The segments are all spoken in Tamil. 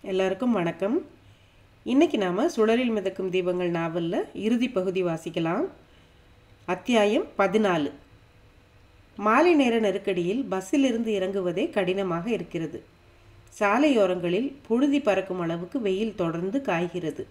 எல்லாருக்கும் வணக்கம் இன்னைக்கு நாம் சுழலில் மிதக்கும் தீபங்கள் நாவலில் இறுதி பகுதி வாசிக்கலாம் அத்தியாயம் பதினாலு மாலை நேர நெருக்கடியில் பஸ்ஸிலிருந்து இறங்குவதே கடினமாக இருக்கிறது சாலையோரங்களில் புழுதி பறக்கும் அளவுக்கு வெயில் தொடர்ந்து காய்கிறது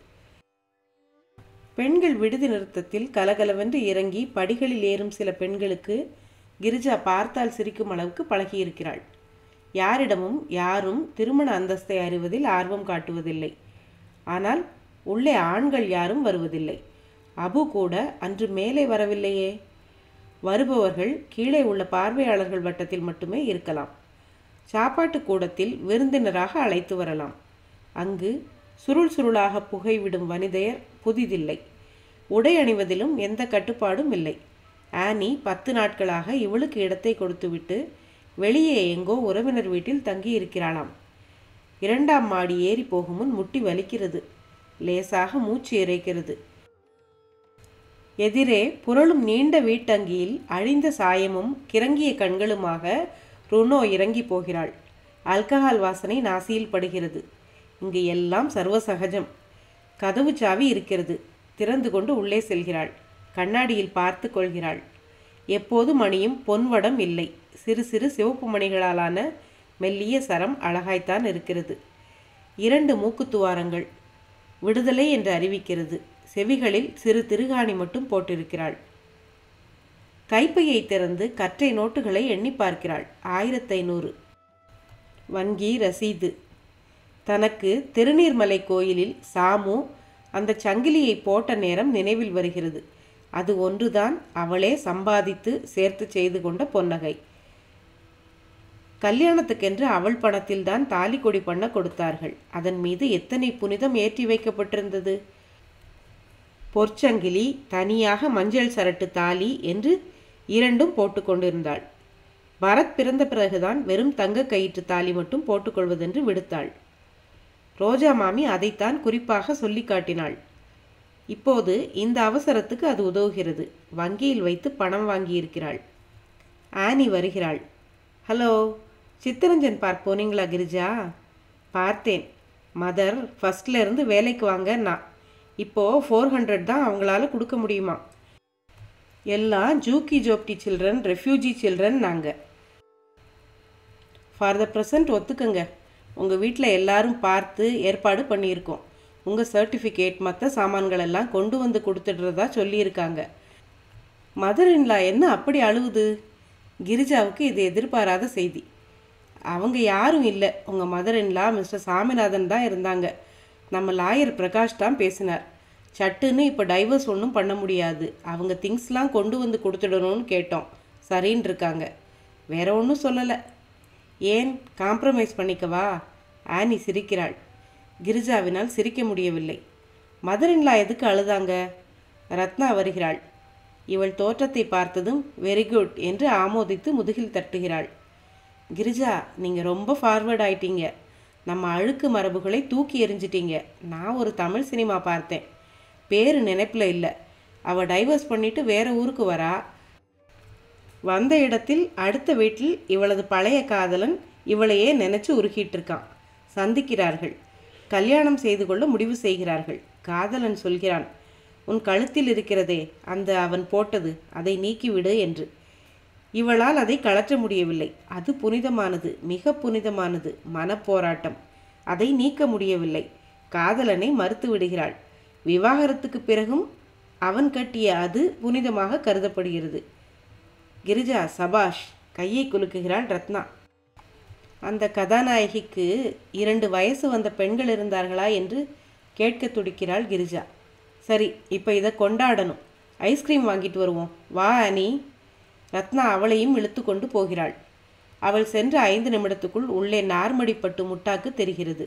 பெண்கள் விடுதி நிறுத்தத்தில் கலகலவென்று இறங்கி படிகளில் ஏறும் சில பெண்களுக்கு கிரிஜா பார்த்தால் சிரிக்கும் அளவுக்கு பழகியிருக்கிறாள் யாரிடமும் யாரும் திருமண அந்தஸ்தை அறிவதில் ஆர்வம் காட்டுவதில்லை ஆனால் உள்ளே ஆண்கள் யாரும் வருவதில்லை அபு கூட அன்று மேலே வரவில்லையே வருபவர்கள் கீழே உள்ள பார்வையாளர்கள் வட்டத்தில் மட்டுமே இருக்கலாம் சாப்பாட்டு கூடத்தில் விருந்தினராக அழைத்து வரலாம் அங்கு சுருள் சுருளாக புகைவிடும் வனிதையர் புதிதில்லை உடை அணிவதிலும் எந்த கட்டுப்பாடும் இல்லை ஆனி பத்து நாட்களாக இவளுக்கு இடத்தை கொடுத்துவிட்டு வெளியே எங்கோ உறவினர் வீட்டில் தங்கி இருக்கிறாளாம் இரண்டாம் மாடி ஏறி போகும் முன் முட்டி வலிக்கிறது லேசாக மூச்சு இறைக்கிறது எதிரே புரளும் நீண்ட வீட்டங்கியில் அழிந்த சாயமும் கிறங்கிய கண்களுமாக ருனோ இறங்கி போகிறாள் ஆல்கஹால் வாசனை நாசியில் படுகிறது இங்கு எல்லாம் சர்வசகஜம் கதவு சாவி இருக்கிறது திறந்து கொண்டு உள்ளே செல்கிறாள் கண்ணாடியில் பார்த்து கொள்கிறாள் எப்போது மணியும் பொன்வடம் இல்லை சிறு சிறு சிவப்பு மணிகளாலான மெல்லிய சரம் அழகாய்த்தான் இருக்கிறது இரண்டு மூக்குத்துவாரங்கள் விடுதலை என்று அறிவிக்கிறது செவிகளில் சிறு திருகாணி மட்டும் போட்டிருக்கிறாள் கைப்பையை திறந்து கற்றை நோட்டுகளை எண்ணி பார்க்கிறாள் ஆயிரத்தி ஐநூறு வங்கி ரசீது தனக்கு திருநீர்மலை கோயிலில் சாமு அந்த சங்கிலியை போட்ட நேரம் நினைவில் வருகிறது அது ஒன்றுதான் அவளே சம்பாதித்து சேர்த்து செய்து கொண்ட பொன்னகை கல்யாணத்துக்கென்று அவள் பணத்தில்தான் தாலி கொடி பண்ண கொடுத்தார்கள் அதன் மீது எத்தனை புனிதம் ஏற்றி வைக்கப்பட்டிருந்தது பொற்சங்கிலி தனியாக மஞ்சள் சரட்டு தாலி என்று இரண்டும் போட்டுக்கொண்டிருந்தாள் பரத் பிறந்த பிறகுதான் வெறும் தங்க கயிற்று தாலி மட்டும் போட்டுக்கொள்வதென்று விடுத்தாள் ரோஜா மாமி அதைத்தான் குறிப்பாக சொல்லி காட்டினாள் இப்போது இந்த அவசரத்துக்கு அது உதவுகிறது வங்கியில் வைத்து பணம் வாங்கியிருக்கிறாள் ஆனி வருகிறாள் ஹலோ சித்தரஞ்சன் பார்க் போனீங்களா கிரிஜா பார்த்தேன் மதர் ஃபஸ்ட்ல இருந்து வேலைக்கு வாங்கன்னா இப்போது ஃபோர் ஹண்ட்ரட் தான் அவங்களால கொடுக்க முடியுமா எல்லாம் jhuggi jhopdi children refugee children நாங்கள் ஃபார் த ப்ரெசன்ட் ஒத்துக்கங்க உங்கள் வீட்டில் எல்லாரும் பார்த்து ஏற்பாடு பண்ணியிருக்கோம் உங்கள் சர்டிஃபிகேட் மற்ற சாமான்கள் எல்லாம் கொண்டு வந்து கொடுத்துடுறதா சொல்லியிருக்காங்க மதர் இன்லா என்ன அப்படி அழுவுது கிரிஜாவுக்கு இது எதிர்பாராத செய்தி அவங்க யாரும் இல்லை உங்கள் மதர் இன்லா மிஸ்டர் சாமிநாதன் தான் இருந்தாங்க நம்ம லாயர் பிரகாஷ் தான் பேசினார் சட்டுன்னு இப்போ டைவர்ஸ் ஒன்றும் பண்ண முடியாது அவங்க திங்ஸ்லாம் கொண்டு வந்து கொடுத்துடணும்னு கேட்டோம் சரின்னு இருக்காங்க வேற ஒன்றும் சொல்லலை ஏன் காம்ப்ரமைஸ் பண்ணிக்கவா ஆனி சிரிக்கிறாள் கிரிஜாவினால் சிரிக்க முடியவில்லை மதரின்லா எதுக்கு அழுதாங்க ரத்னா வருகிறாள் இவள் தோற்றத்தை பார்த்ததும் வெரி குட் என்று ஆமோதித்து முதுகில் தட்டுகிறாள் கிரிஜா நீங்கள் ரொம்ப ஃபார்வர்ட் ஆயிட்டீங்க நம்ம அழுக்கு மரபுகளை தூக்கி எறிஞ்சிட்டீங்க நான் ஒரு தமிழ் சினிமா பார்த்தேன் பேர் நினைப்பில் இல்லை அவள் டைவர்ஸ் பண்ணிட்டு வேற ஊருக்கு வரா வந்த இடத்தில் அடுத்த வீட்டில் இவளது பழைய காதலன் இவளையே நினைச்சு உருகிட்டு இருக்கான் சந்திக்கிறார்கள் கல்யாணம் செய்து கொள்ள முடிவு செய்கிறார்கள் காதலன் சொல்கிறான் உன் கழுத்தில் இருக்கிறதே அந்த அவன் போட்டது அதை நீக்கிவிடு என்று இவளால் அதை கழற்ற முடியவில்லை அது புனிதமானது மிக புனிதமானது மனப்போராட்டம் அதை நீக்க முடியவில்லை காதலனை மறுத்து விடுகிறாள் விவாகரத்துக்கு பிறகும் அவன் கட்டிய அது புனிதமாக கருதப்படுகிறது கிரிஜா சபாஷ் கையை குலுக்குகிறாள் ரத்னா அந்த கதாநாயகிக்கு இரண்டு வயசு வந்த பெண்கள் இருந்தார்களா என்று கேட்க துடிக்கிறாள் கிரிஜா சரி இப்போ இதை கொண்டாடணும் ஐஸ்கிரீம் வாங்கிட்டு வருவோம் வா அனி ரத்னா அவளையும் இழுத்து கொண்டு போகிறாள் அவள் சென்ற ஐந்து நிமிடத்துக்குள் உள்ளே நார்மடிப்பட்டு முட்டாக்கு தெரிகிறது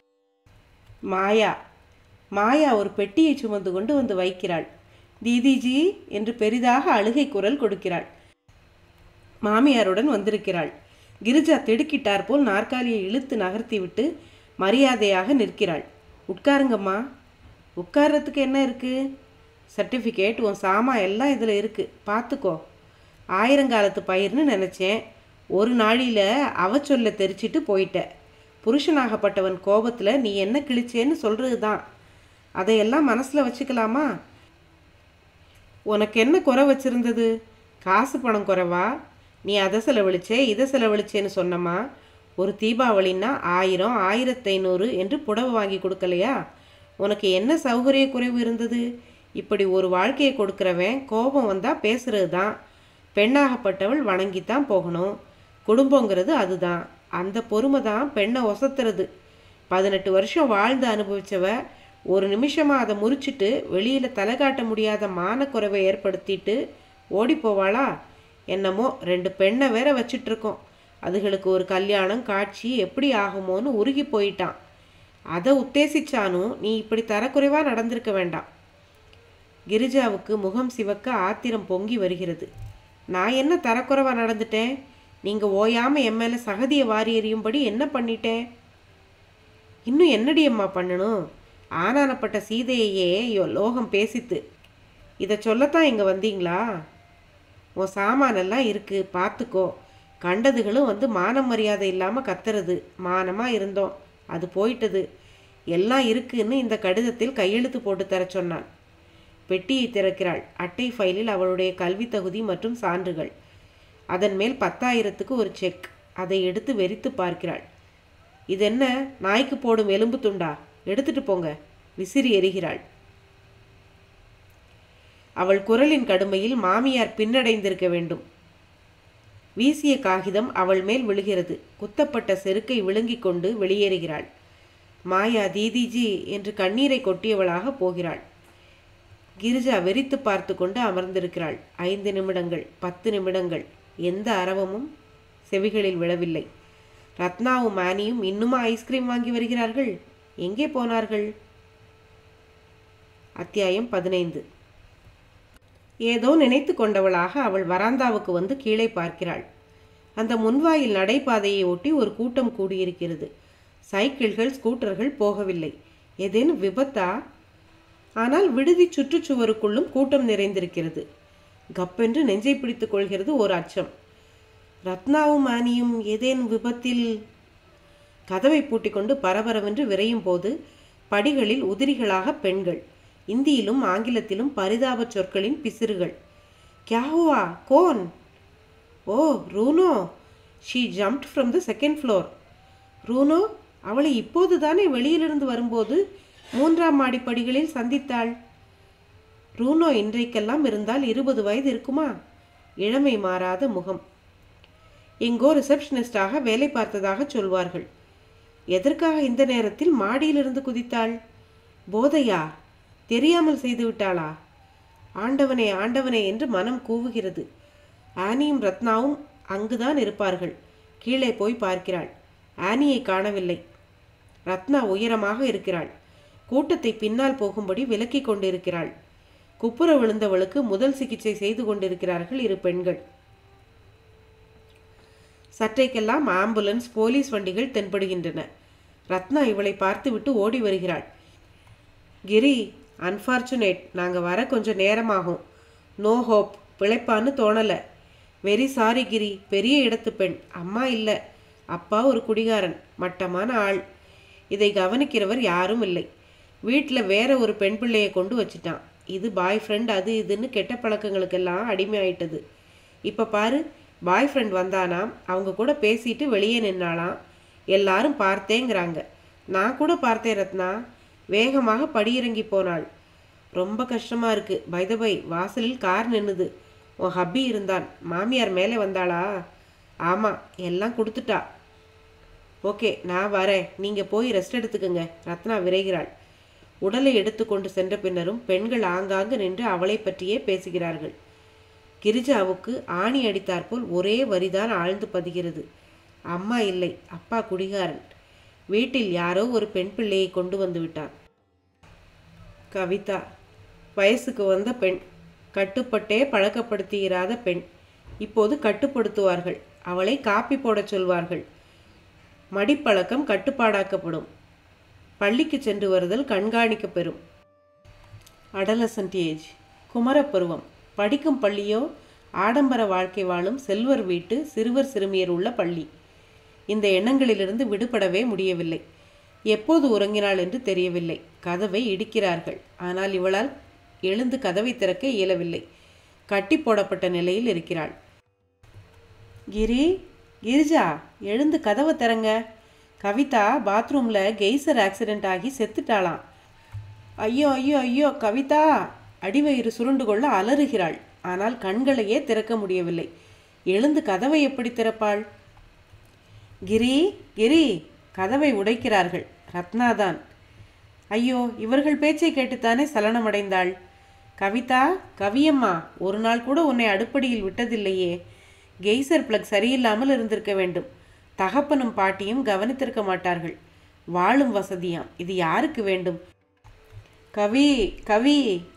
மாயா மாயா ஒரு பெட்டியை சுமந்து கொண்டு வந்து வைக்கிறாள் தீதிஜி என்று பெரிதாக அழுகை குரல் கொடுக்கிறாள் மாமியாருடன் வந்திருக்கிறாள் கிரிஜா திடுக்கிட்டார் போல் நாற்காலியை இழுத்து நகர்த்திவிட்டு மரியாதையாக நிற்கிறாள் உட்காருங்கம்மா உட்கார்றதுக்கு என்ன இருக்கு சர்டிஃபிகேட் உன் சாமா எல்லாம் இதில் இருக்கு பார்த்துக்கோ ஆயிரங்காலத்து பயிர்னு நினச்சேன் ஒரு நாளில் அவ சொல்ல தெரிச்சிட்டு போயிட்ட புருஷனாகப்பட்டவன் கோபத்தில் நீ என்ன கிழிச்சேன்னு சொல்கிறது தான் அதையெல்லாம் மனசில் வச்சுக்கலாமா உனக்கு என்ன குறை வச்சிருந்தது காசு பணம் குறைவா நீ அதை செலவழிச்சே இதை செலவழிச்சேன்னு சொன்னம்மா ஒரு தீபாவளின்னா ஆயிரம் ஆயிரத்தி ஐநூறு என்று புடவை வாங்கி கொடுக்கலையா உனக்கு என்ன சௌகரிய குறைவு இருந்தது இப்படி ஒரு வாழ்க்கையை கொடுக்குறவன் கோபம் வந்தால் பேசுறது தான் பெண்ணாகப்பட்டவள் வணங்கித்தான் போகணும் குடும்பங்கிறது அதுதான் அந்த பொறுமை தான் பெண்ணை ஒசத்துறது பதினெட்டு வருஷம் வாழ்ந்து அனுபவிச்சவ ஒரு நிமிஷமாக அதை முறிச்சிட்டு வெளியில் தலை காட்ட முடியாத மானக்குறைவை ஏற்படுத்திட்டு ஓடி போவாளா என்னமோ ரெண்டு பெண்ணை வேற வச்சிட்டு இருக்கோம் அதுகளுக்கு ஒரு கல்யாணம் காட்சி எப்படி ஆகுமோன்னு உருகி போயிட்டான் அதை உத்தேசிச்சானும் நீ இப்படி தரக்குறைவாக நடந்திருக்க வேண்டாம் கிரிஜாவுக்கு முகம் சிவக்க ஆத்திரம் பொங்கி வருகிறது நான் என்ன தரக்குறைவா நடந்துட்டேன் நீங்கள் ஓயாமல் என் மேலே சகதியை வாரி எறியும்படி என்ன பண்ணிட்டேன் இன்னும் என்னடி அம்மா பண்ணணும் ஆனானப்பட்ட சீதையையே யோ லோகம் பேசித்து இதை சொல்லத்தான் இங்கே வந்தீங்களா உன் சாமானெல்லாம் இருக்குது பார்த்துக்கோ கண்டதுகளும் வந்து மானம் மரியாதை இல்லாமல் கத்துறது மானமாக இருந்தோம் அது போயிட்டது எல்லாம் இருக்குன்னு இந்த கடிதத்தில் கையெழுத்து போட்டு தர சொன்னான் பெட்டியை திறக்கிறாள் அட்டை ஃபைலில் அவளுடைய கல்வி தகுதி மற்றும் சான்றுகள் அதன் மேல் பத்தாயிரத்துக்கு ஒரு செக் அதை எடுத்து வெறித்து பார்க்கிறாள் இது என்ன நாய்க்கு போடும் எலும்பு துண்டா எடுத்துட்டு போங்க விசிறி எறிகிறாள் அவள் குரலின் கடுமையில் மாமியார் பின்னடைந்திருக்க வேண்டும் வீசிய காகிதம் அவள் மேல் விழுகிறது குத்தப்பட்ட செருக்கை விழுங்கிக் கொண்டு வெளியேறுகிறாள் மாயா தீதிஜி என்று கண்ணீரை கொட்டியவளாக போகிறாள் கிரிஜா வெறித்து பார்த்து கொண்டு அமர்ந்திருக்கிறாள் ஐந்து நிமிடங்கள் பத்து நிமிடங்கள் எந்த அரவமும் செவிகளில் விழவில்லை ரத்னாவும் மானியும் இன்னுமா ஐஸ்கிரீம் வாங்கி வருகிறார்கள் எங்கே போனார்கள் அத்தியாயம் பதினைந்து ஏதோ நினைத்து கொண்டவளாக அவள் வராந்தாவுக்கு வந்து கீழே பார்க்கிறாள் அந்த முன்வாயில் நடைபாதையை ஒட்டி ஒரு கூட்டம் கூடியிருக்கிறது சைக்கிள்கள் ஸ்கூட்டர்கள் போகவில்லை ஏதேனும் விபத்தா ஆனால் விடுதி சுற்றுச்சுவருக்குள்ளும் கூட்டம் நிறைந்திருக்கிறது கப்பென்று நெஞ்சை பிடித்துக் கொள்கிறது ஒரு அச்சம் ரத்னாவும் ஆனியும் ஏதேனும் விபத்தில் கதவை பூட்டிக்கொண்டு பரபரவென்று விரையும் போது படிகளில் உதிரிகளாக பெண்கள் இந்தியிலும் ஆங்கிலத்திலும் பரிதாப சொற்களின் பிசிறுகள் கியாஹுவா கோன் oh Runo she jumped from the second floor Runo அவளை இப்போது தானே வெளியிலிருந்து வரும்போது மூன்றாம் மாடி படிகளில் சந்தித்தாள் ரூனோ இன்றைக்கெல்லாம் இருந்தால் இருபது வயது இருக்குமா இளமை மாறாத முகம் எங்கோ ரிசப்ஷனிஸ்டாக வேலை பார்த்ததாக சொல்வார்கள் எதற்காக இந்த நேரத்தில் மாடியிலிருந்து குதித்தாள் போதையா தெரியாமல் செய்து விட்டாளா ஆண்டவனே ஆண்டவனே என்று மனம் கூவுகிறது ஆனியும் ரத்னாவும் அங்குதான் இருப்பார்கள் கீழே போய் பார்க்கிறாள் ஆனியை காணவில்லை ரத்னா உயரமாக இருக்கிறாள் கூட்டத்தை பின்னால் போகும்படி விலக்கிக் கொண்டிருக்கிறாள் குப்புற விழுந்தவளுக்கு முதல் சிகிச்சை செய்து கொண்டிருக்கிறார்கள் இரு பெண்கள் சற்றைக்கெல்லாம் ஆம்புலன்ஸ் போலீஸ் வண்டிகள் தென்படுகின்றன ரத்னா இவளை பார்த்துவிட்டு ஓடி வருகிறாள் கிரி அன்ஃபார்ச்சுனேட் நாங்கள் வர கொஞ்சம் நேரமாகும் நோ ஹோப் பிழைப்பான்னு தோணலை வெரி சாரி கிரி பெரிய இடத்து பெண் அம்மா இல்லை அப்பா ஒரு குடிகாரன் மட்டமான ஆள் இதை கவனிக்கிறவர் யாரும் இல்லை வீட்டில் வேற ஒரு பெண் பிள்ளையை கொண்டு வச்சிட்டான் இது பாய் ஃப்ரெண்ட் அது இதுன்னு கெட்ட பழக்கங்களுக்கெல்லாம் அடிமையாயிட்டது இப்போ பாரு பாய் ஃப்ரெண்ட் வந்தானாம் அவங்க கூட பேசிட்டு வெளியே நின்னாலாம் எல்லாரும் பார்த்தேங்கிறாங்க நான் கூட பார்த்தேன் ரத்னா வேகமாக படியிறங்கி போனாள் ரொம்ப கஷ்டமாக இருக்குது பைதபை வாசலில் கார் நின்னுது உன் ஹப்பி இருந்தான் மாமியார் மேலே வந்தாளா ஆமாம் எல்லாம் கொடுத்துட்டா ஓகே நான் வரேன் நீங்கள் போய் ரெஸ்ட் எடுத்துக்கங்க ரத்னா விரைகிறாள் உடலை எடுத்துக்கொண்டு சென்ற பின்னரும் பெண்கள் ஆங்காங்கு நின்று அவளை பற்றியே பேசுகிறார்கள் கிரிஜாவுக்கு ஆணி அடித்தாற்போல் ஒரே வரிதான் ஆழ்ந்து பதிகிறது அம்மா இல்லை அப்பா குடிகாரன் வீட்டில் யாரோ ஒரு பெண் பிள்ளையை கொண்டு வந்து விட்டான் கவிதா வயசுக்கு வந்த பெண் கட்டுப்பட்டே பழக்கப்படுத்தியிராத பெண் இப்போது கட்டுப்படுத்துவார்கள் அவளை காப்பி போடச் சொல்வார்கள் மடிப்பழக்கம் கட்டுப்பாடாக்கப்படும் பள்ளிக்கு சென்று வருதல் கண்காணிக்கப் பெறும் அடலசன்ட் ஏஜ் குமரப்பருவம் படிக்கும் பள்ளியோ ஆடம்பர வாழ்க்கை வாழும் செல்வர் வீட்டு சிறுவர் சிறுமியர் உள்ள பள்ளி இந்த எண்ணங்களிலிருந்து விடுபடவே முடியவில்லை எப்போது உறங்கினாள் என்று தெரியவில்லை கதவை இடிக்கிறார்கள் ஆனால் இவளால் எழுந்து கதவை திறக்க இயலவில்லை கட்டி போடப்பட்ட நிலையில் இருக்கிறாள் கிரி கிரிஜா எழுந்து கதவை திறங்க கவிதா பாத்ரூமில் கெய்சர் ஆக்சிடென்ட் ஆகி செத்துட்டாளாம் ஐயோ ஐயோ ஐயோ கவிதா அடிவயிறு சுருண்டு கொள்ள அலறுகிறாள் ஆனால் கண்களையே திறக்க முடியவில்லை எழுந்து கதவை எப்படி திறப்பாள் கிரி கிரி கதவை உடைக்கிறார்கள் ரத்னாதான் ஐயோ இவர்கள் பேச்சை கேட்டுத்தானே சலனமடைந்தாள் கவிதா கவியம்மா ஒரு நாள் கூட உன்னை அடுப்படியில் விட்டதில்லையே கெய்சர் பிளக் சரியில்லாமல் இருந்திருக்க வேண்டும் தகப்பனும் பாட்டியும் கவனித்திருக்க மாட்டார்கள் வாழும் வசதியாம் இது யாருக்கு வேண்டும் கவி கவி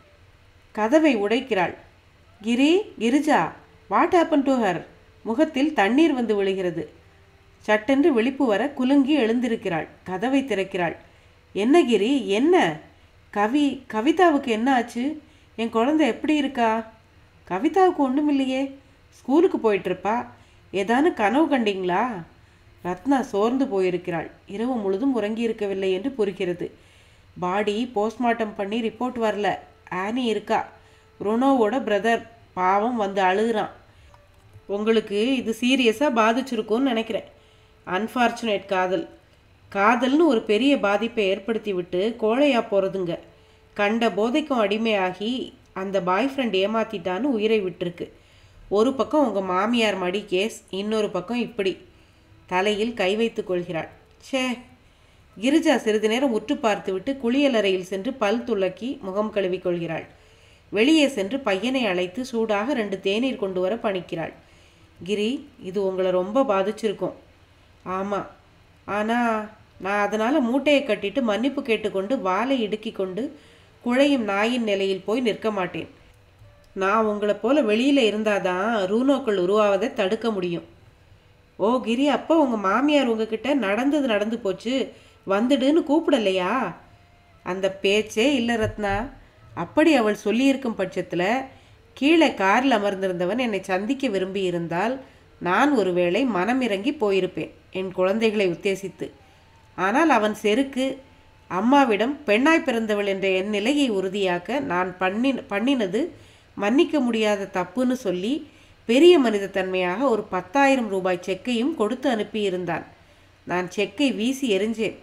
கதவை உடைக்கிறாள் Giri Girija what happen to her முகத்தில் தண்ணீர் வந்து விழுகிறது சட்டென்று விழிப்பு வர குலுங்கி எழுந்திருக்கிறாள் கதவை திறக்கிறாள் என்ன கிரி என்ன கவி கவிதாவுக்கு என்ன ஆச்சு என் குழந்தை எப்படி இருக்கா கவிதாவுக்கு ஒன்றும் இல்லையே ஸ்கூலுக்கு போயிட்டுருப்பா ஏதானு கனவு கண்டீங்களா ரத்னா சோர்ந்து போயிருக்கிறாள் இரவு முழுதும் உறங்கி இருக்கவில்லை என்று புரிகிறது பாடி போஸ்ட்மார்ட்டம் பண்ணி ரிப்போர்ட் வரல ஆனி இருக்கா ருனோவோட பிரதர் பாவம் வந்து அழுகுறான் உங்களுக்கு இது சீரியஸாக பாதிச்சிருக்கும்னு நினைக்கிறேன் அன்ஃபார்ச்சுனேட் காதல் காதல்னு ஒரு பெரிய பாதிப்பை ஏற்படுத்தி விட்டு கோழையா போகிறதுங்க கண்ட போதைக்கும் அடிமையாகி அந்த பாய் ஃப்ரெண்ட் ஏமாத்திட்டான்னு உயிரை விட்டுருக்கு ஒரு பக்கம் உங்கள் மாமியார் மடி கேஸ் இன்னொரு பக்கம் இப்படி தலையில் கை வைத்துக் கொள்கிறாள் ச்சே கிரிஜா சிறிது நேரம் உற்று பார்த்துவிட்டு குளியலறையில் சென்று பல் துளக்கி முகம் கழுவிக் கொள்கிறாள் வெளியே சென்று பையனை அழைத்து சூடாக ரெண்டு தேநீர் கொண்டு வர பணிக்கிறாள் கிரி இது உங்களை ரொம்ப பாதிச்சிருக்கும் ஆமாம் ஆனால் நான் அதனால் மூட்டையை கட்டிட்டு மன்னிப்பு கேட்டுக்கொண்டு வாலை இடுக்கி கொண்டு குழையும் நாயின் நிலையில் போய் நிற்க மாட்டேன் நான் உங்களை போல வெளியில் இருந்தாதான் ரூனோக்கள் உருவாவதை தடுக்க முடியும் ஓ கிரி அப்போ உங்கள் மாமியார் உங்ககிட்ட நடந்தது நடந்து போச்சு வந்துடுன்னு கூப்பிடலையா அந்த பேச்சே இல்லை ரத்னா அப்படி அவள் சொல்லியிருக்கும் பட்சத்தில் கீழே காரில் அமர்ந்திருந்தவன் என்னை சந்திக்க விரும்பி இருந்தால் நான் ஒருவேளை மனம் இறங்கி போயிருப்பேன் என் குழந்தைகளை உத்தேசித்து ஆனால் அவன் செருக்கு அம்மாவிடம் பெண்ணாய் பிறந்தவள் என்ற என் நிலையை உறுதியாக்க நான் பண்ணி பண்ணினது மன்னிக்க முடியாத தப்புன்னு சொல்லி பெரிய மனிதத்தன்மையாக ஒரு பத்தாயிரம் ரூபாய் செக்கையும் கொடுத்து அனுப்பியிருந்தான் நான் செக்கை வீசி எறிஞ்சேன்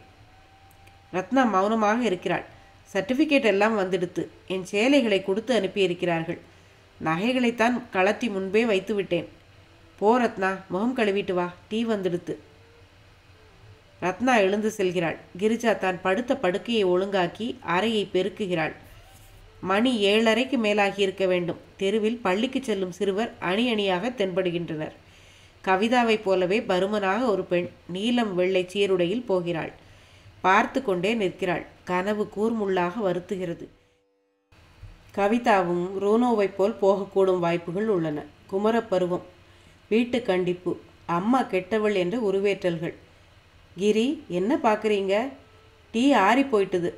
ரத்னா மௌனமாக இருக்கிறாள் சர்டிஃபிகேட் எல்லாம் வந்துடுத்து என் சேலைகளை கொடுத்து அனுப்பியிருக்கிறார்கள் நகைகளைத்தான் கலட்டி முன்பே வைத்து விட்டேன் போ ரத்னா முகம் கழுவிட்டு வா டீ வந்துடுத்து ரத்னா எழுந்து செல்கிறாள் கிரிஜா தான் படுத்த படுக்கையை ஒழுங்காக்கி அறையை பெருக்குகிறாள் மணி ஏழரைக்கு மேலாகி இருக்க வேண்டும் தெருவில் பள்ளிக்கு செல்லும் சிறுவர் அணி அணியாக தென்படுகின்றனர் கவிதாவைப் போலவே பருமனாக ஒரு பெண் நீலம் வெள்ளை சீருடையில் போகிறாள் பார்த்து கொண்டே நிற்கிறாள் கனவு கூர்முள்ளாக வருத்துகிறது கவிதாவும் ரூனோவைப் போல் போகக்கூடும் வாய்ப்புகள் உள்ளன குமரப்பருவம் வீட்டு கண்டிப்பு அம்மா கெட்டவள் என்ற உருவேற்றல்கள் கிரி என்ன பார்க்குறீங்க டீ ஆறி போயிட்டுது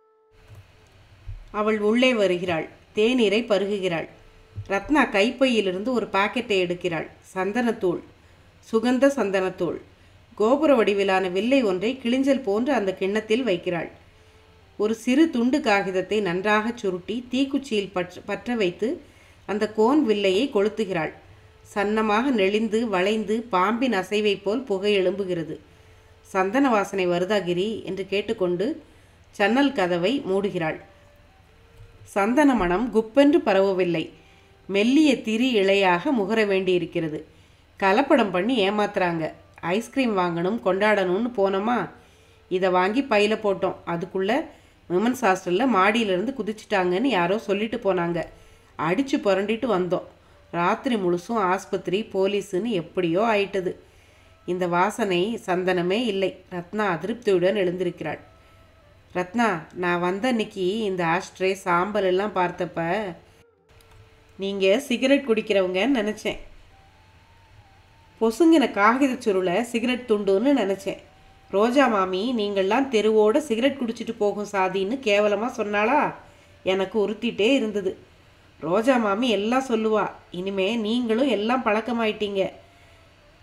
அவள் உள்ளே வருகிறாள் தேநீரை பருகுகிறாள் ரத்னா கைப்பையிலிருந்து ஒரு பாக்கெட்டை எடுக்கிறாள் சந்தனத்தூள் சுகந்த சந்தனத்தூள் கோபுர வடிவிலான வில்லை ஒன்றை கிளிஞ்சல் போன்று அந்த கிண்ணத்தில் வைக்கிறாள் ஒரு சிறு துண்டு காகிதத்தை நன்றாகச் சுருட்டி தீக்குச்சியில் பற்ற பற்ற வைத்து அந்த கோன் வில்லையை கொளுத்துகிறாள் சன்னமாக நெளிந்து வளைந்து பாம்பின் அசைவைப் போல் புகை எழும்புகிறது சந்தன வாசனை வருதாகிரி என்று கேட்டுக்கொண்டு சன்னல் கதவை மூடுகிறாள் சந்தன மணம் குப்பென்று பரவவில்லை மெல்லிய திரி இழையாக முகர வேண்டியிருக்கிறது கலப்படம் பண்ணி ஏமாத்துறாங்க ஐஸ்கிரீம் வாங்கணும் கொண்டாடணும்னு போனோமா இதை வாங்கி பையில போட்டோம் அதுக்குள்ளே விமன்ஸ் ஹாஸ்டலில் மாடியிலேருந்து குதிச்சிட்டாங்கன்னு யாரோ சொல்லிட்டு போனாங்க அடித்து புரண்டிட்டு வந்தோம் ராத்திரி முழுசும் ஆஸ்பத்திரி போலீஸுன்னு எப்படியோ ஆயிட்டது இந்த வாசனை சந்தனமே இல்லை ரத்னா அதிருப்தியுடன் எழுந்திருக்கிறாள் ரத்னா நான் வந்த அன்னைக்கு இந்த ஆஸ்ட்ரே சாம்பல் எல்லாம் பார்த்தப்ப நீங்கள் சிகரெட் குடிக்கிறவங்கன்னு நினச்சேன் பொசுங்கின காகித சுருளை சிகரெட் துண்டுன்னு நினச்சேன் ரோஜா மாமி நீங்கள்லாம் தெருவோட சிகரெட் குடிச்சிட்டு போகும் சாதின்னு கேவலமாக சொன்னாளா எனக்கு உறுத்திட்டே இருந்தது ரோஜா மாமி எல்லாம் சொல்லுவா இனிமே நீங்களும் எல்லாம் பழக்கமாயிட்டீங்க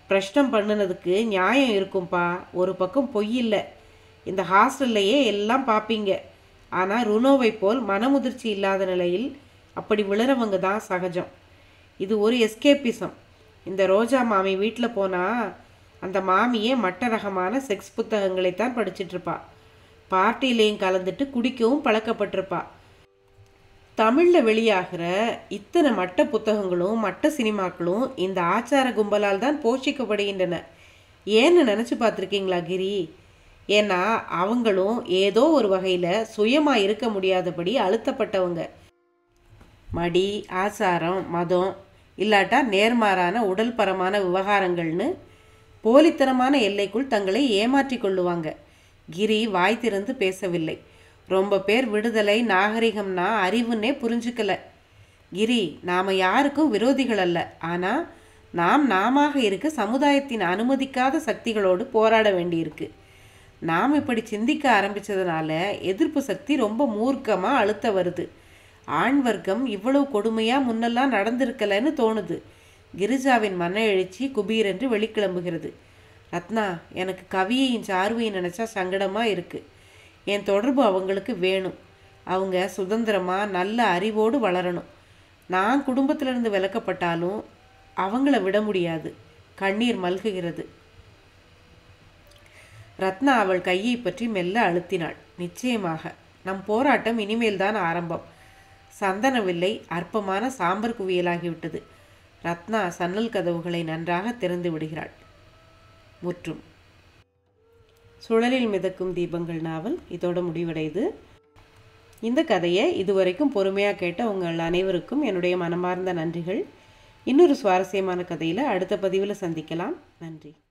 பிரஷ்னம் பண்ணுனதுக்கு நியாயம் இருக்கும்பா ஒரு பக்கம் பொய் இல்லை இந்த ஹாஸ்டல்லையே எல்லாம் பார்ப்பீங்க ஆனால் ருனோவை போல் மனமுதிர்ச்சி இல்லாத நிலையில் அப்படி விழுறவங்க தான் சகஜம் இது ஒரு எஸ்கேப்பிசம் இந்த ரோஜா மாமி வீட்டில் போனால் அந்த மாமியே மட்ட ரகமான செக்ஸ் புத்தகங்களைத்தான் படிச்சிட்டு இருப்பா பார்ட்டிலையும் கலந்துட்டு குடிக்கவும் பழக்கப்பட்டிருப்பா தமிழில் வெளியாகிற இத்தனை மட்ட புத்தகங்களும் மட்ட சினிமாக்களும் இந்த ஆச்சார கும்பலால் தான் போஷிக்கப்படுகின்றன ஏன்னு நினச்சி பார்த்துருக்கீங்களா கிரி ஏன்னா அவங்களும் ஏதோ ஒரு வகையில் சுயமாக இருக்க முடியாதபடி அழுத்தப்பட்டவங்க மடி ஆசாரம் மதம் இல்லாட்டா நேர்மாறான உடல் பரமான விவகாரங்கள்னு போலித்தனமான எல்லைக்குள் தங்களை ஏமாற்றி கொள்ளுவாங்க கிரி வாய் திறந்து பேசவில்லை ரொம்ப பேர் விடுதலை நாகரிகம்னா அறிவுன்னே புரிஞ்சுக்கல கிரி நாம் யாருக்கும் விரோதிகள் அல்ல ஆனால் நாம் நாம இருக்க சமுதாயத்தின் அனுமதிக்காத சக்திகளோடு போராட வேண்டியிருக்கு நாம் இப்படி சிந்திக்க ஆரம்பித்ததுனால எதிர்ப்பு சக்தி ரொம்ப மூர்க்கமாக அழுத்த வருது ஆண் வர்க்கம் இவ்வளவு கொடுமையாக முன்னெல்லாம் நடந்திருக்கலன்னு தோணுது கிரிஜாவின் மன எழுச்சி குபீரென்று வெளிக்கிளம்புகிறது ரத்னா எனக்கு கவியையும் சாருவையும் நினச்சா சங்கடமாக இருக்குது என் தொடர்பு அவங்களுக்கு வேணும் அவங்க சுதந்திரமாக நல்ல அறிவோடு வளரணும் நான் குடும்பத்திலிருந்து விலக்கப்பட்டாலும் அவங்கள விட முடியாது கண்ணீர் மல்குகிறது ரத்னா அவள் கையை பற்றி மெல்ல அழுத்தினாள் நிச்சயமாக நம் போராட்டம் இனிமேல் தான் ஆரம்பம் சந்தனவில்லை அற்பமான சாம்பர் குவியலாகிவிட்டது ரத்னா சன்னல் கதவுகளை நன்றாக திறந்து விடுகிறாள் முற்றும் சுழலில் மிதக்கும் தீபங்கள் நாவல் இதோட முடிவடையுது இந்த கதையை இதுவரைக்கும் பொறுமையாக கேட்ட உங்கள் அனைவருக்கும் என்னுடைய மனமார்ந்த நன்றிகள் இன்னொரு சுவாரஸ்யமான கதையில் அடுத்த பதிவில் சந்திக்கலாம் நன்றி